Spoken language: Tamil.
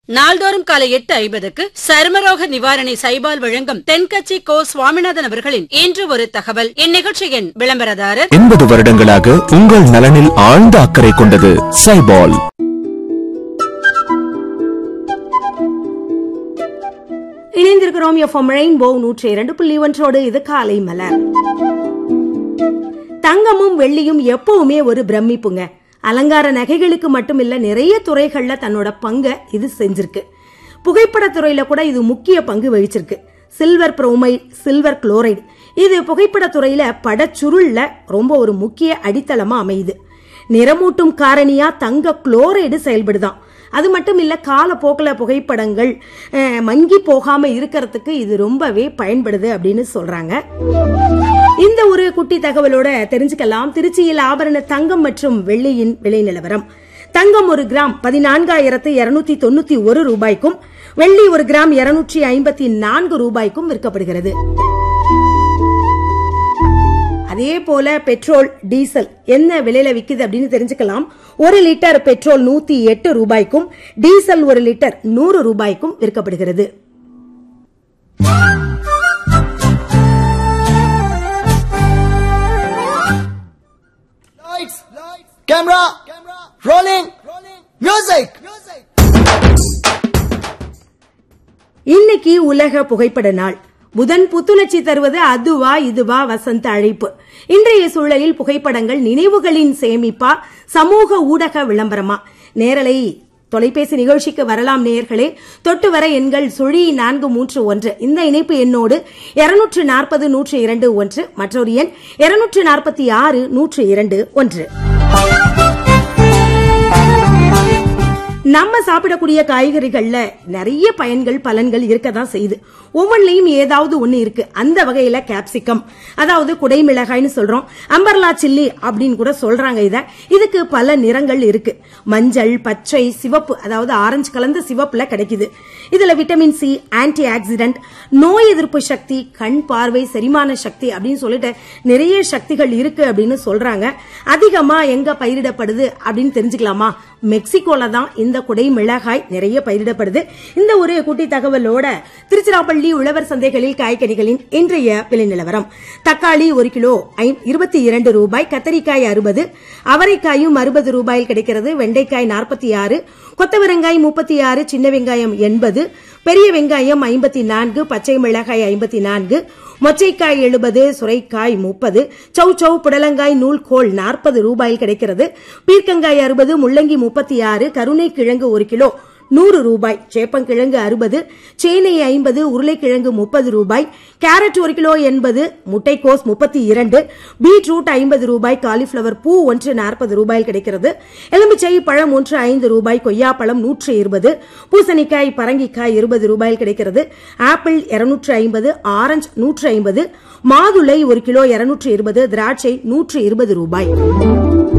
நாள்தோறும் காலை எட்டு ஐம்பதுக்கு சருமரோக நிவாரணி சைபால் வழங்கும் தென்கட்சி கோ சுவாமிநாதன் அவர்களின் இன்று ஒரு தகவல் இந்நிகழ்ச்சியின் விளம்பரதாரர் எண்பது வருடங்களாக உங்கள் நலனில் ஆழ்ந்த அக்கறை கொண்டது சைபால் இணைந்திருக்கிறோம் எஃப்எம் ரெயின்போ நூற்றி இரண்டு புள்ளி ஒன்றோடு இது காலை மலர் தங்கமும் வெள்ளியும் எப்பவுமே ஒரு பிரமிப்புங்க அலங்கார நகைகளுக்கு மட்டும் இல்ல நிறைய துறைகள்ல தன்னோட பங்க இது செஞ்சிருக்கு புகைப்பட துறையில கூட இது முக்கிய பங்கு வகிச்சிருக்கு சில்வர் புரோமைட் சில்வர் குளோரைடு இது புகைப்பட துறையில படச்சுருள்ல ரொம்ப ஒரு முக்கிய அடித்தளமா அமையுது நிறமூட்டும் காரணியா தங்க குளோரைடு செயல்படுதான் அது மட்டும் இல்ல காலப்போக்கில் புகைப்படங்கள் அஹ், மங்கி போகாம இருக்கிறதுக்கு இது ரொம்பவே பயன்படுது அப்படின்னு சொல்றாங்க இந்த ஒரு குட்டி தகவலோட தெரிஞ்சுக்கலாம் திருச்சியில் ஆபரண தங்கம் மற்றும் வெள்ளியின் விலை நிலவரம் தங்கம் ஒரு கிராம் பதினான்காயிரத்து இருநூத்தி தொண்ணூத்தி ஒரு ரூபாய்க்கும் வெள்ளி ஒரு கிராம் இருநூற்றி ஐம்பத்தி நான்கு ரூபாய்க்கும் விற்கப்படுகிறது அதே போல பெட்ரோல் டீசல் என்ன விலையில விக்குது அப்படின்னு தெரிஞ்சுக்கலாம் ஒரு லிட்டர் பெட்ரோல் நூத்தி எட்டு ரூபாய்க்கும் டீசல் ஒரு லிட்டர் நூறு ரூபாய்க்கும் விற்கப்படுகிறது Lights, camera, rolling, music. இன்னைக்கு உலக புகைப்பட நாள் புதன் புத்துணர்ச்சி தருவது அதுவா இதுவா வசந்த அழைப்பு இன்றைய சூழலில் புகைப்படங்கள் நினைவுகளின் சேமிப்பா சமூக ஊடக விளம்பரமா நேரலை தொலைபேசி நிகழ்ச்சிக்கு வரலாம் நேயர்களே தொட்டு வர எண்கள் சுழி நான்கு மூன்று ஒன்று இந்த இணைப்பு எண்ணோடு இருநூற்று நாற்பது நூற்று இரண்டு ஒன்று மற்றொரு எண் இருநூற்று நாற்பத்தி ஆறு நூற்று இரண்டு ஒன்று நம்ம சாப்பிடக்கூடிய காய்கறிகள்ல நிறைய பயன்கள் பலன்கள் இருக்க தான் செய்யுது ஒவ்வொன்றிலையும் ஏதாவது ஒண்ணு இருக்கு அந்த வகையில கேப்சிகம் அதாவது குடைமிளகாய்னு சொல்றோம் அம்பர்லா சில்லி அப்படின்னு கூட சொல்றாங்க இத இதுக்கு பல நிறங்கள் இருக்கு மஞ்சள் பச்சை சிவப்பு அதாவது ஆரஞ்சு கலந்த சிவப்புல கிடைக்குது இதுல விட்டமின் சி ஆன்டி ஆக்சிடென்ட் நோய் எதிர்ப்பு சக்தி கண் பார்வை செரிமான சக்தி அப்படின்னு சொல்லிட்டு நிறைய சக்திகள் இருக்கு அப்படின்னு சொல்றாங்க அதிகமா எங்க பயிரிடப்படுது அப்படின்னு தெரிஞ்சுக்கலாமா மெக்சிகோல தான் இந்த குடை மிளகாய் நிறைய பயிரிடப்படுது இந்த ஒரு குட்டி தகவலோட திருச்சிராப்பள்ளி உழவர் சந்தைகளில் காய்கறிகளின் இன்றைய விலை நிலவரம் தக்காளி ஒரு கிலோ இருபத்தி இரண்டு ரூபாய் கத்தரிக்காய் அறுபது அவரைக்காயும் அறுபது ரூபாயில் கிடைக்கிறது வெண்டைக்காய் நாற்பத்தி ஆறு கொத்தவரங்காய் முப்பத்தி ஆறு சின்ன வெங்காயம் எண்பது பெரிய வெங்காயம் ஐம்பத்தி நான்கு பச்சை மிளகாய் ஐம்பத்தி நான்கு மொச்சைக்காய் எழுபது சுரைக்காய் முப்பது சௌ சௌ புடலங்காய் நூல்கோல் நாற்பது ரூபாயில் கிடைக்கிறது பீர்க்கங்காய் அறுபது முள்ளங்கி முப்பத்தி ஆறு கருணை கிழங்கு ஒரு கிலோ நூறு ரூபாய் சேப்பங்கிழங்கு அறுபது சேனை ஐம்பது உருளைக்கிழங்கு முப்பது ரூபாய் கேரட் ஒரு கிலோ எண்பது முட்டைக்கோஸ் முப்பத்தி இரண்டு பீட்ரூட் ஐம்பது ரூபாய் காலிஃபிளவர் பூ ஒன்று நாற்பது ரூபாயில் கிடைக்கிறது எலுமிச்சை பழம் ஒன்று ஐந்து ரூபாய் கொய்யாப்பழம் நூற்று இருபது பூசணிக்காய் பரங்கிக்காய் இருபது ரூபாயில் கிடைக்கிறது ஆப்பிள் இருநூற்று ஐம்பது ஆரஞ்சு நூற்று ஐம்பது மாதுளை ஒரு கிலோ இருநூற்று இருபது திராட்சை நூற்று இருபது ரூபாய்